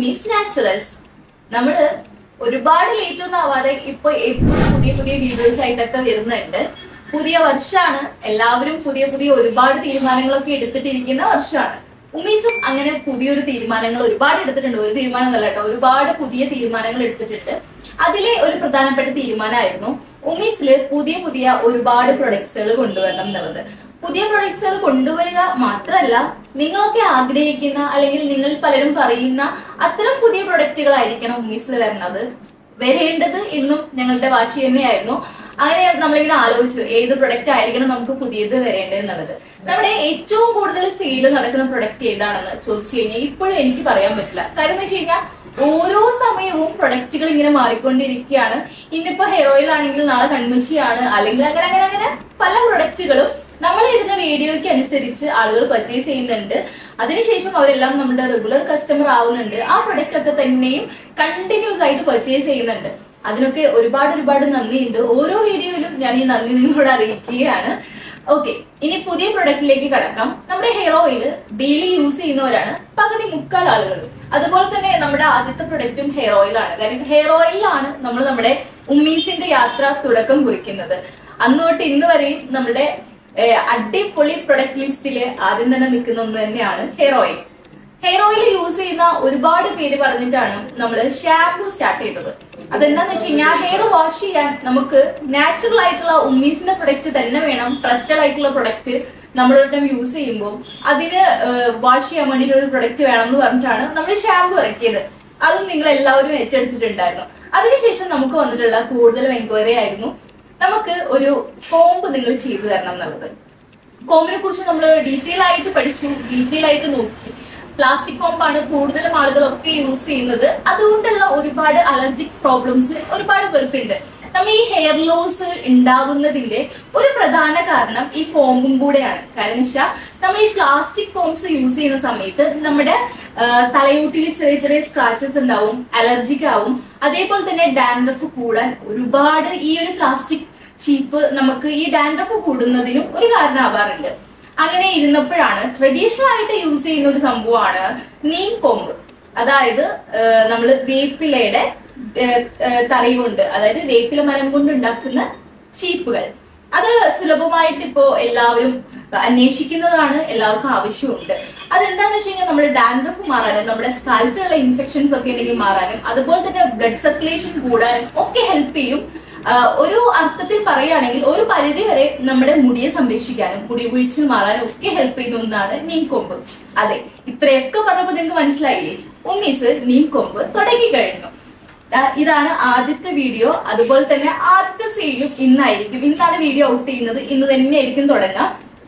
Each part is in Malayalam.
ഉമ്മീസ് നാച്ചുറൽസ് നമ്മള് ഒരുപാട് ലേറ്റ് ഒന്നും ആവാതെ ഇപ്പൊ എപ്പോഴും പുതിയ പുതിയ വീഡിയോസ് ആയിട്ടൊക്കെ വരുന്നുണ്ട് പുതിയ വർഷമാണ് എല്ലാവരും പുതിയ പുതിയ ഒരുപാട് തീരുമാനങ്ങളൊക്കെ എടുത്തിട്ടിരിക്കുന്ന വർഷമാണ് ഉമ്മീസും അങ്ങനെ പുതിയൊരു തീരുമാനങ്ങൾ ഒരുപാട് എടുത്തിട്ടുണ്ട് ഒരു തീരുമാനം അല്ല കേട്ടോ ഒരുപാട് പുതിയ തീരുമാനങ്ങൾ എടുത്തിട്ടുണ്ട് അതിലെ ഒരു പ്രധാനപ്പെട്ട തീരുമാനമായിരുന്നു ഉമ്മീസില് പുതിയ പുതിയ ഒരുപാട് പ്രൊഡക്ട്സുകൾ കൊണ്ടുവരണം എന്നുള്ളത് പുതിയ പ്രൊഡക്ട്സുകൾ കൊണ്ടുവരിക മാത്രമല്ല നിങ്ങളൊക്കെ ആഗ്രഹിക്കുന്ന അല്ലെങ്കിൽ നിങ്ങൾ പലരും പറയുന്ന അത്തരം പുതിയ പ്രൊഡക്റ്റുകളായിരിക്കണം ഉമ്മീസിൽ വരുന്നത് വരേണ്ടത് എന്നും ഞങ്ങളുടെ വാശി തന്നെയായിരുന്നു അങ്ങനെ നമ്മളിങ്ങനെ ആലോചിച്ചു ഏത് പ്രൊഡക്റ്റ് ആയിരിക്കണം നമുക്ക് പുതിയത് വരേണ്ടത് എന്നുള്ളത് നമ്മുടെ ഏറ്റവും കൂടുതൽ സെയിൽ നടക്കുന്ന പ്രൊഡക്റ്റ് ഏതാണെന്ന് ചോദിച്ചു കഴിഞ്ഞാൽ ഇപ്പോഴും എനിക്ക് പറയാൻ പറ്റില്ല കാര്യം എന്ന് വെച്ച് കഴിഞ്ഞാൽ ഓരോ സമയവും പ്രൊഡക്റ്റുകൾ ഇങ്ങനെ മാറിക്കൊണ്ടിരിക്കുകയാണ് ഇന്നിപ്പോ ഹെയർ ഓയിൽ ആണെങ്കിൽ നാളെ കൺമഷിയാണ് അല്ലെങ്കിൽ അങ്ങനെ അങ്ങനെ അങ്ങനെ പല പ്രൊഡക്റ്റുകളും നമ്മൾ ഇടുന്ന വീഡിയോയ്ക്ക് അനുസരിച്ച് ആളുകൾ പർച്ചേസ് ചെയ്യുന്നുണ്ട് അതിനുശേഷം അവരെല്ലാം നമ്മുടെ റെഗുലർ കസ്റ്റമർ ആവുന്നുണ്ട് ആ പ്രൊഡക്റ്റ് ഒക്കെ തന്നെയും കണ്ടിന്യൂസ് ആയിട്ട് പർച്ചേസ് ചെയ്യുന്നുണ്ട് അതിനൊക്കെ ഒരുപാട് ഒരുപാട് നന്ദിയുണ്ട് ഓരോ വീഡിയോയിലും ഞാൻ ഈ നന്ദി നിങ്ങളോട് അറിയിക്കുകയാണ് ഓക്കെ ഇനി പുതിയ പ്രൊഡക്റ്റിലേക്ക് കടക്കാം നമ്മുടെ ഹെയർ ഓയിൽ ഡെയിലി യൂസ് ചെയ്യുന്നവരാണ് പകുതി മുക്കാൽ ആളുകൾ അതുപോലെ തന്നെ നമ്മുടെ ആദ്യത്തെ പ്രൊഡക്റ്റും ഹെയർ ഓയിലാണ് കാരണം ഹെയർ ഓയിലാണ് നമ്മൾ നമ്മുടെ ഉമ്മീസിന്റെ യാത്ര തുടക്കം കുറിക്കുന്നത് അന്ന് തൊട്ട് ഇന്ന് വരെയും നമ്മുടെ ഏഹ്, അടിപൊളി പ്രൊഡക്റ്റ് ലിസ്റ്റില് ആദ്യം തന്നെ നിൽക്കുന്ന ഒന്ന് തന്നെയാണ് hair oil hair oil use ചെയ്യുന്ന ഒരുപാട് പേര് പറഞ്ഞിട്ടാണ് നമ്മൾ ഷാംപൂ സ്റ്റാർട്ട് ചെയ്തത് അതെന്താന്ന് വെച്ച് കഴിഞ്ഞാൽ ഹെയർ വാഷ് ചെയ്യാൻ നമുക്ക് നാച്ചുറൽ ആയിട്ടുള്ള ഉമ്മീസിന്റെ പ്രൊഡക്റ്റ് തന്നെ വേണം ട്രസ്റ്റഡ് ആയിട്ടുള്ള പ്രൊഡക്റ്റ് നമ്മളൊട്ടും യൂസ് ചെയ്യുമ്പോൾ അതിന് വാഷ് ചെയ്യാൻ വേണ്ടിയിട്ട് ഒരു പ്രൊഡക്റ്റ് വേണം എന്ന് പറഞ്ഞിട്ടാണ് നമ്മൾ ഷാംപൂ ഇറക്കിയത് അതും നിങ്ങൾ എല്ലാവരും ഏറ്റെടുത്തിട്ടുണ്ടായിരുന്നു അതിനുശേഷം നമുക്ക് വന്നിട്ടുള്ള കൂടുതലും എൻക്വയറി ആയിരുന്നു നമുക്ക് ഒരു കോമ്പ് നിങ്ങൾ ചെയ്തു തരണം എന്നുള്ളത് കോമ്പിനെ കുറിച്ച് നമ്മൾ ഡീറ്റെയിൽ ആയിട്ട് പഠിച്ചു ഡീറ്റെയിൽ ആയിട്ട് നോക്കി പ്ലാസ്റ്റിക് കോമ്പാണ് കൂടുതലും ആളുകളൊക്കെ യൂസ് ചെയ്യുന്നത് അതുകൊണ്ടുള്ള ഒരുപാട് അലർജിക് പ്രോബ്ലംസ് ഒരുപാട് പേർക്കുണ്ട് നമ്മൾ ഈ ഹെയർ ലോസ് ഉണ്ടാവുന്നതിന്റെ ഒരു പ്രധാന കാരണം ഈ കോമ്പും കൂടെയാണ് കാരണം വെച്ചാൽ നമ്മൾ ഈ പ്ലാസ്റ്റിക് കോംസ് യൂസ് ചെയ്യുന്ന സമയത്ത് നമ്മുടെ ആ, തലയോട്ടിൽ ചെറിയ ചെറിയ സ്ക്രാച്ചസ് ഉണ്ടാവും അലർജിക് ആവും അതേപോലെ തന്നെ ഡാൻഡ്രഫ് കൂടാൻ ഒരുപാട് ഈ ഒരു പ്ലാസ്റ്റിക് ചീപ്പ് നമുക്ക് ഈ ഡാൻഡ്രഫ് കൂടുന്നതിനും ഒരു കാരണമാവാറുണ്ട് അങ്ങനെ ഇരുന്നപ്പോഴാണ് ട്രഡീഷണൽ ആയിട്ട് യൂസ് ചെയ്യുന്ന ഒരു സംഭവമാണ് നീം കൊമ്പ് അതായത് നമ്മൾ വേപ്പിലയുടെ ഏഹ്, ഏഹ്, തറ കൊണ്ട് അതായത് വേപ്പില മരം കൊണ്ട് ഉണ്ടാക്കുന്ന ചീപ്പുകൾ അത് സുലഭമായിട്ട് ഇപ്പോ എല്ലാവരും അന്വേഷിക്കുന്നതാണ് എല്ലാവർക്കും ആവശ്യമുണ്ട് അതെന്താന്ന് വെച്ച് കഴിഞ്ഞാൽ നമ്മുടെ ഡാൻഡ്രഫ് മാറാനും നമ്മുടെ സ്കാൽഫിലുള്ള ഇൻഫെക്ഷൻസ് ഒക്കെ ഉണ്ടെങ്കിൽ മാറാനും അതുപോലെ തന്നെ ബ്ലഡ് സർക്കുലേഷൻ കൂടാനും ഒക്കെ ഹെൽപ്പ് ചെയ്യും ആ, ഒരു അർത്ഥത്തിൽ പറയുകയാണെങ്കിൽ ഒരു പരിധി വരെ നമ്മുടെ മുടിയെ സംരക്ഷിക്കാനും മുടി കുഴിച്ചിൽ മാറാനും ഒക്കെ ഹെൽപ്പ് ചെയ്യുന്ന ഒന്നാണ് നീം കൊമ്പ് അതെ ഇത്രയൊക്കെ പറഞ്ഞപ്പോൾ നിങ്ങൾക്ക് മനസ്സിലായില്ലേ ഉമ്മീസ് നീം കൊമ്പ് തുടങ്ങി കഴിഞ്ഞു ദാ ഇതാണ് ആദ്യത്തെ വീഡിയോ അതുപോലെ തന്നെ ആദ്യത്തെ സെയിലും ഇന്നായിരിക്കും ഇന്നാണ് വീഡിയോ ഔട്ട് ചെയ്യുന്നത് ഇന്ന് തന്നെയായിരിക്കും തുടങ്ങാം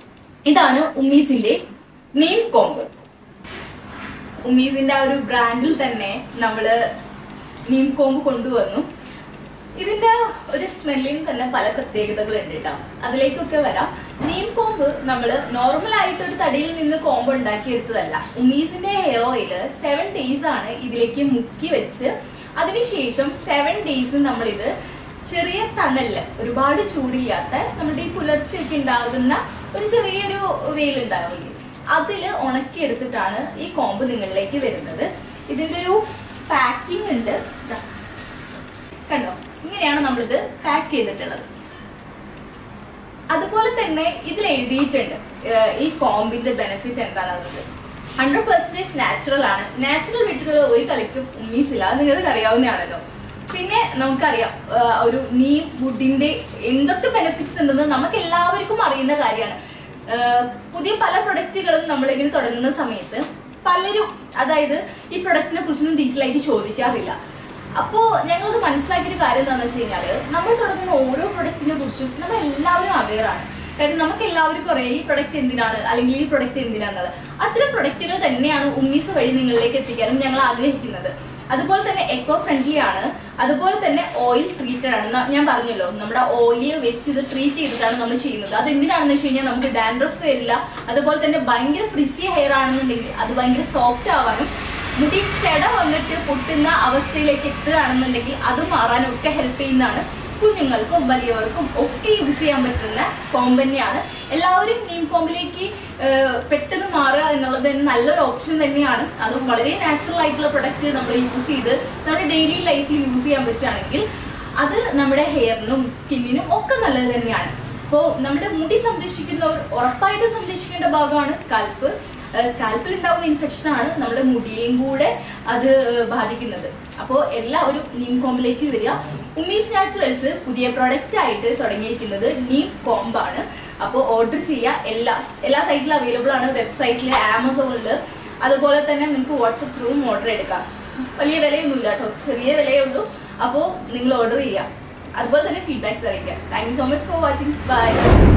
ഇതാണ് ഉമ്മീസിന്റെ നീം കൊമ്പ് ഉമ്മീസിന്റെ ആ ഒരു ബ്രാൻഡിൽ തന്നെ നമ്മള് നീം കോമ്പ് കൊണ്ടുവന്നു ഇതിന്റെ ഒരു സ്മെല്ലിന് തന്നെ പല പ്രത്യേകതകളുണ്ട് കേട്ടോ അതിലേക്കൊക്കെ വരാം നീം കോമ്പ് നമ്മൾ നോർമൽ ആയിട്ട് ഒരു തടിയിൽ നിന്ന് കോമ്പ് ഉണ്ടാക്കിയെടുത്തതല്ല ഉമ്മീസിന്റെ ഹെയർ ഓയിൽ സെവൻ ഡേയ്സ് ആണ് ഇതിലേക്ക് മുക്കി വെച്ച് അതിനുശേഷം സെവൻ ഡേയ്സ് നമ്മൾ ഇത് ചെറിയ തണലില് ഒരുപാട് ചൂടില്ലാത്ത നമ്മുടെ ഈ പുലർച്ചെയൊക്കെ ഉണ്ടാകുന്ന ഒരു ചെറിയൊരു വെയിലുണ്ടാവില്ലേ അതില് ഉണക്കിയെടുത്തിട്ടാണ് ഈ കോമ്പ് നിങ്ങളിലേക്ക് വരുന്നത് ഇതിന്റെ ഒരു പാക്കിംഗ് ഉണ്ട് ദാ. കണ്ടോ ഇങ്ങനെയാണ് നമ്മളിത് പാക്ക് ചെയ്തിട്ടുള്ളത് അതുപോലെ തന്നെ ഇതിൽ എഴുതിയിട്ടുണ്ട് ഏഹ് ഈ കോമ്പിന്റെ ബെനിഫിറ്റ് എന്താണെന്നുള്ളത് ഹൺഡ്രഡ് പെർസെന്റേജ് നാച്ചുറൽ ആണ് നാച്ചുറൽ വിട്ടിട്ടുള്ള ഒരു കളിക്കും ഉമ്മീസില്ല അത് നിങ്ങൾക്ക് അറിയാവുന്നതാണല്ലോ പിന്നെ നമുക്കറിയാം ഏഹ് ഒരു നീം വുഡിന്റെ എന്തൊക്കെ ബെനിഫിറ്റ്സ് ഉണ്ടെന്ന് നമുക്ക് എല്ലാവർക്കും അറിയുന്ന കാര്യമാണ് ഏഹ് പുതിയ പല പ്രൊഡക്റ്റുകളും നമ്മളിങ്ങനെ തുടങ്ങുന്ന സമയത്ത് പലരും അതായത് ഈ പ്രൊഡക്റ്റിനെ കുറിച്ചൊന്നും ഡീറ്റെയിൽ ആയിട്ട് ചോദിക്കാറില്ല അപ്പോ ഞങ്ങളത് മനസ്സിലാക്കിയൊരു കാര്യം എന്താണെന്ന് വെച്ച് കഴിഞ്ഞാല് നമ്മൾ തുടങ്ങുന്ന ഓരോ പ്രൊഡക്റ്റിനെ കുറിച്ചും നമ്മൾ എല്ലാവരും അവെയർ ആണ് കാര്യം നമുക്ക് എല്ലാവർക്കും അറിയാം ഈ പ്രൊഡക്റ്റ് എന്തിനാണ് അല്ലെങ്കിൽ ഈ പ്രൊഡക്റ്റ് എന്തിനാന്നുള്ളത് അത്തരം പ്രൊഡക്റ്റുകൾ തന്നെയാണ് ഉമ്മീസ് വഴി നിങ്ങളിലേക്ക് എത്തിക്കാനും ഞങ്ങൾ ആഗ്രഹിക്കുന്നത് അതുപോലെ തന്നെ എക്കോ ഫ്രണ്ട്ലി ആണ് അതുപോലെ തന്നെ ഓയിൽ ട്രീറ്റഡ് ആണ് ന- ഞാൻ പറഞ്ഞല്ലോ നമ്മുടെ ഓയിൽ വെച്ച് ഇത് ട്രീറ്റ് ചെയ്തിട്ടാണ് നമ്മൾ ചെയ്യുന്നത് അത് എന്തിനാണെന്ന് വെച്ച് കഴിഞ്ഞാൽ നമുക്ക് ഡാൻഡ്രഫ് വരില്ല അതുപോലെ തന്നെ ഭയങ്കര ഫ്രിസി ഹെയർ ആണെന്നുണ്ടെങ്കിൽ അത് ഭയങ്കര സോഫ്റ്റ് ആവാനും മുടി ചെട വന്നിട്ട് പൊട്ടുന്ന അവസ്ഥയിലേക്ക് എത്തുകയാണെന്നുണ്ടെങ്കിൽ അത് മാറാനും ഒക്കെ ഹെൽപ്പ് ചെയ്യുന്നതാണ് കുഞ്ഞുങ്ങൾക്കും വലിയവർക്കും ഒക്കെ യൂസ് ചെയ്യാൻ പറ്റുന്ന കോംബ് തന്നെയാണ് എല്ലാവരും നീം കോമ്പിലേക്ക് പെട്ടെന്ന് മാറുക എന്നുള്ളത് തന്നെ നല്ലൊരു ഓപ്ഷൻ തന്നെയാണ് അതും വളരെ നാച്ചുറൽ ആയിട്ടുള്ള പ്രൊഡക്റ്റ് നമ്മൾ യൂസ് ചെയ്ത് നമ്മുടെ ഡെയിലി ലൈഫിൽ യൂസ് ചെയ്യാൻ പറ്റുകയാണെങ്കിൽ അത് നമ്മുടെ ഹെയറിനും സ്കിന്നിനും ഒക്കെ നല്ലത് തന്നെയാണ് അപ്പോൾ നമ്മുടെ മുടി സംരക്ഷിക്കുന്നവർ ഉറപ്പായിട്ട് സംരക്ഷിക്കേണ്ട ഭാഗമാണ് സ്കാൽപ്പ് സ്കാൽപ്പിൽ ഉണ്ടാകുന്ന ഇൻഫെക്ഷൻ ആണ് നമ്മുടെ മുടിയെയും കൂടെ അത് ഏഹ്, ബാധിക്കുന്നത് അപ്പോൾ എല്ലാവരും നീം കോമ്പിലേക്ക് വരിക ഉമ്മീസ് നാച്ചുറൽസ് പുതിയ പ്രൊഡക്റ്റ് ആയിട്ട് തുടങ്ങിയിരിക്കുന്നത് നീം കോംബാണ് അപ്പോൾ ഓർഡർ ചെയ്യുക എല്ലാ എല്ലാ സൈറ്റിലും അവൈലബിൾ ആണ് വെബ്സൈറ്റിൽ ആമസോണിൽ അതുപോലെ തന്നെ നിങ്ങൾക്ക് വാട്സപ്പ് ത്രൂവും ഓർഡർ എടുക്കാം വലിയ വിലയൊന്നുമില്ല കേട്ടോ ചെറിയ വിലയേ ഉള്ളൂ അപ്പോൾ നിങ്ങൾ ഓർഡർ ചെയ്യുക അതുപോലെ തന്നെ ഫീഡ്ബാക്സ് അറിയിക്കുക thank you so much for watching by